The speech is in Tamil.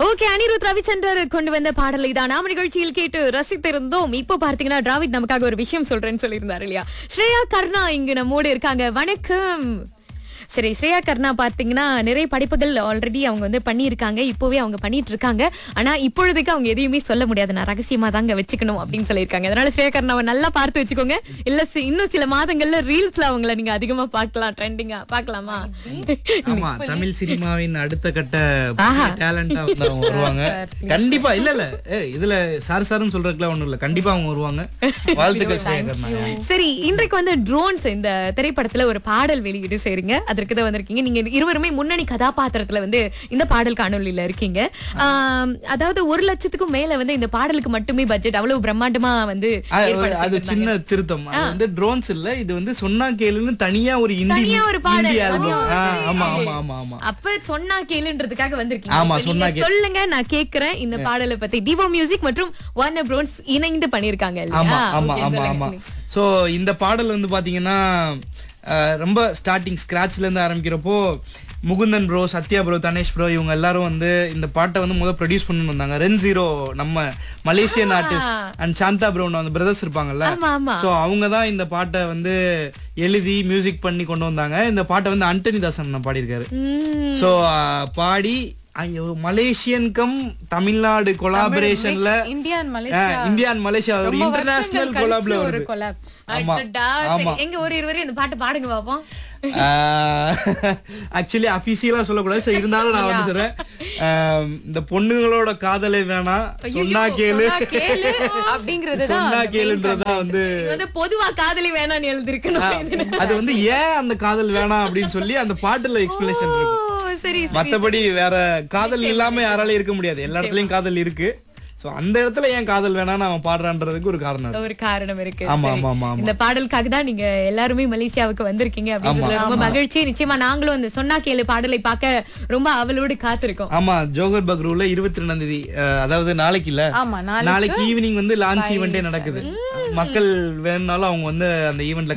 ஓகே அனிருத் ரவிச்சந்தர் கொண்டு வந்த பாடலை தான் நாம நிகழ்ச்சியில் கேட்டு ரசித்திருந்தோம் இப்போ பார்த்தீங்கன்னா டிராவிட் நமக்காக ஒரு விஷயம் சொல்றேன்னு சொல்லியிருந்தாரு இல்லையா ஸ்ரேயா கர்ணா இங்கு நம்மோடு இருக்காங்க வணக்கம் சரி ஸ்ரேயா கர்ணா பார்த்தீங்கன்னா நிறைய படைப்புகள் ஆல்ரெடி அவங்க வந்து பண்ணியிருக்காங்க இப்போவே அவங்க பண்ணிட்டு இருக்காங்க ஆனா இப்பொழுதுக்கு அவங்க எதையுமே சொல்ல முடியாது நான் ரகசியமா தாங்க வச்சுக்கணும் அப்படின்னு சொல்லியிருக்காங்க அதனால ஸ்ரேயா கர்ணாவை நல்லா பார்த்து வச்சுக்கோங்க இல்ல சி- இன்னும் சில மாதங்கள்ல ரீல்ஸ்ல அவங்கள நீங்க அதிகமா பார்க்கலாம் ட்ரெண்டிங்கா பார்க்கலாமா ஆமா தமிழ் சினிமாவின் அடுத்த கட்ட ஆஹா. டேலண்டா வந்து அவங்க வருவாங்க கண்டிப்பா இல்ல இல்ல ஏ, இதுல சார் சார்னு சொல்றதுக்குலாம் ஒண்ணும் இல்ல கண்டிப்பா அவங்க வருவாங்க வாழ்த்துக்கள் ஸ்ரேயா கர்ணா சரி இன்றைக்கு வந்து ட்ரோன்ஸ் இந்த திரைப்படத்துல ஒரு பாடல் வெளியீடு செய்றீங்க அதற்கு தான் வந்திருக்கீங்க நீங்க இருவருமே முன்னணி கதாபாத்திரத்துல வந்து இந்த பாடல் காணொளியில இருக்கீங்க ஆம், அதாவது ஒரு லட்சத்துக்கும் மேல வந்து இந்த பாடலுக்கு மட்டுமே பட்ஜெட் அவ்வளவு பிரம்மாண்டமா வந்து அது ஏற்பாடு ஒரு- அது செய்திருந்தாங்க. சின்ன திருத்தம் அது வந்து ட்ரோன்ஸ் இல்ல இது வந்து சொன்னா கேளுன்னு தனியா ஒரு இந்தி தனியா ஒரு பாடல். இந்தி ஆல்பம் ஓ, சரி. ஆமா ஆமா ஆமா ஆமா அப்ப சொன்னா கேளுன்றதுக்காக வந்திருக்கீங்க ஆமா, இப்ப சொன்னா நீங்க சொல்லுங்க நான் கேக்குறேன் இந்த பாடலை பத்தி டிவோ மியூசிக் மற்றும் வார்னர் ப்ரோன்ஸ் இணைந்து பண்ணிருக்காங்க ஆமா இல்லையா ஆமா Okay, ஆமா சொல்லுங்க. ஆமா சோ இந்த பாடல் வந்து பாத்தீங்கன்னா அஹ், ரொம்ப ஸ்டார்டிங் ஸ்கிராச்ல இருந்து ஆரம்பிக்கிறப்போ Mukundan bro Sathya bro Thanesh bro இவங்க எல்லாரும் வந்து இந்த பாட்டை வந்து முதல் ப்ரொடியூஸ் பண்ணணும் வந்தாங்க ரென் ஜீரோ நம்ம Malaysian artist and Santha bro அந்த பிரதர்ஸ் இருப்பாங்கல்ல ஆமா ஆமா சோ அவங்க தான் இந்த பாட்டை வந்து எழுதி மியூசிக் பண்ணி கொண்டு வந்தாங்க இந்த பாட்டை வந்து அண்டனி தாசன் பாடியிருக்காரு உம், சோ பாடி ஐயோ மலேசியன் கம் தமிழ்நாடு கொலாபரேஷன்ல India and Malaysia India and Malaysia ஒரு ரொம்ப இன்டர்நேஷனல் வருஷங்கள் கொலாப்ல கழிச்சு ஒரு வருது collab. ஆமா அடடா, சரி, எங்க ஒரு இருவரும் இந்த பாட்டு பாடுங்க பாப்போம் ஆக்சுவலி அபிஷியலா சொல்லக்கூடாது சரி இருந்தாலும் நான் வந்து சொல்றேன் ஆஹ் இந்த பொண்ணுங்களோட காதலை வேணாம் சொன்னா கேளு சொன்னா கேளு அப்படிங்கறதுதான் சொன்னா அந்த main கேளுன்றதா வந்து இது வந்து பொதுவா காதலி வேணாம்னு எழுதிருக்கணும் அது வந்து ஏன் அந்த காதல் வேணாம் அப்படின்னு சொல்லி அந்த பாட்டுல எக்ஸ்பிளேஷன் இருக்கும் ஓ, சரி சரி. மத்தபடி வேற காதல் இல்லாம யாராலையும் இருக்க முடியாது எல்லா இடத்துலயும் காதல் இருக்கு சோ அந்த இடத்துல ஏன் காதல் வேணாம்னு அவன் பாடுறான்றதுக்கு ஒரு காரணம் இருக்கு ஒரு காரணம் இருக்கு ஆமா, சரி. ஆமா, ஆமா, ஆமா. இந்த பாடலுக்காக தான் நீங்க எல்லாருமே மலேசியாவுக்கு வந்திருக்கீங்க அப்படின்றதுல ரொம்ப மகிழ்ச்சி நிச்சயமா நாங்களும் அந்த சொன்னா கேளு பாடலை பார்க்க ரொம்ப அவளோடு காத்திருக்கோம் ஆமா ஜோகர் பக்ரூல இருபத்தி ரெண்டாம் தேதி அஹ், அதாவது நாளைக்கு இல்ல ஆமா நாளைக்கு நாளைக்கு ஈவினிங் வந்து லான்ச் ஈவெண்டே நடக்குது மக்கள் வேணும்னாலும் அவங்க வந்து அந்த ஈவெண்ட்ல